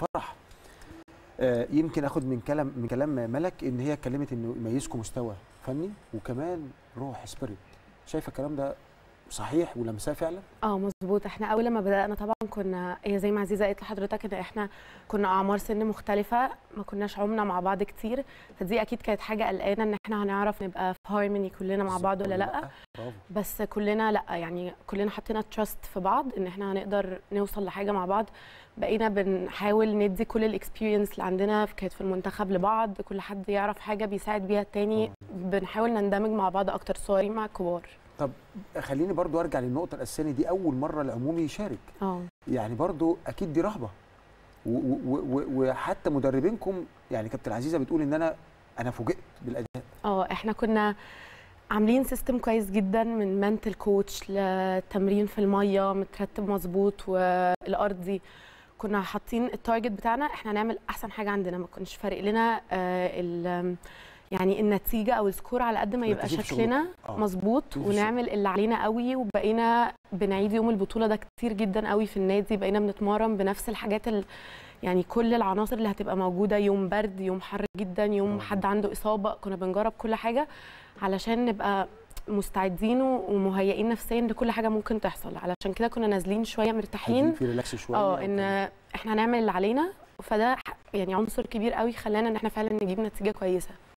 فرح آه، يمكن اخد من كلام من كلام ملك ان هي اتكلمت انه يميزكم مستوى فني وكمان روح سبيريت شايفه الكلام ده صحيح ولمساه فعلا اه مظبوط احنا اول لما بدانا طبعا كنا هي زي ما عزيزه قالت لحضرتك ان احنا كنا اعمار سن مختلفه ما كناش عمنا مع بعض كتير فدي اكيد كانت حاجه قلقانه ان احنا هنعرف نبقى في هارموني كلنا مع بعض ولا لا برافو بس كلنا لا يعني كلنا حطينا تراست في بعض ان احنا هنقدر نوصل لحاجه مع بعض بقينا بنحاول ندي كل الاكسبيرينس اللي عندنا كانت في المنتخب لبعض كل حد يعرف حاجه بيساعد بيها التاني بنحاول نندمج مع بعض اكتر صغيرين مع كبار طب خليني برضو ارجع للنقطه الاساسيه دي اول مره العمومي يشارك اه يعني برضو اكيد دي رهبه و- و- و- وحتى مدربينكم يعني كابتن عزيزه بتقول ان انا انا فوجئت بالاداء اه احنا كنا عاملين سيستم كويس جدا من منتل كوتش لتمرين في الميه مترتب مظبوط والارضي كنا حاطين التارجت بتاعنا احنا هنعمل احسن حاجه عندنا ما كناش فارق لنا آه ال يعني النتيجه او السكور على قد ما يبقى نتيجة شكلنا آه. مظبوط نتيجة ونعمل اللي علينا قوي وبقينا بنعيد يوم البطوله ده كتير جدا قوي في النادي بقينا بنتمرن بنفس الحاجات ال... يعني كل العناصر اللي هتبقى موجوده يوم برد يوم حر جدا يوم برافو. حد عنده اصابه كنا بنجرب كل حاجه علشان نبقى مستعدين ومهيئين نفسيا لكل حاجه ممكن تحصل علشان كده كنا نازلين شويه مرتاحين في ريلاكس شويه اه ان احنا هنعمل اللي علينا فده ح- يعني عنصر كبير قوي خلانا ان احنا فعلا نجيب نتيجه كويسه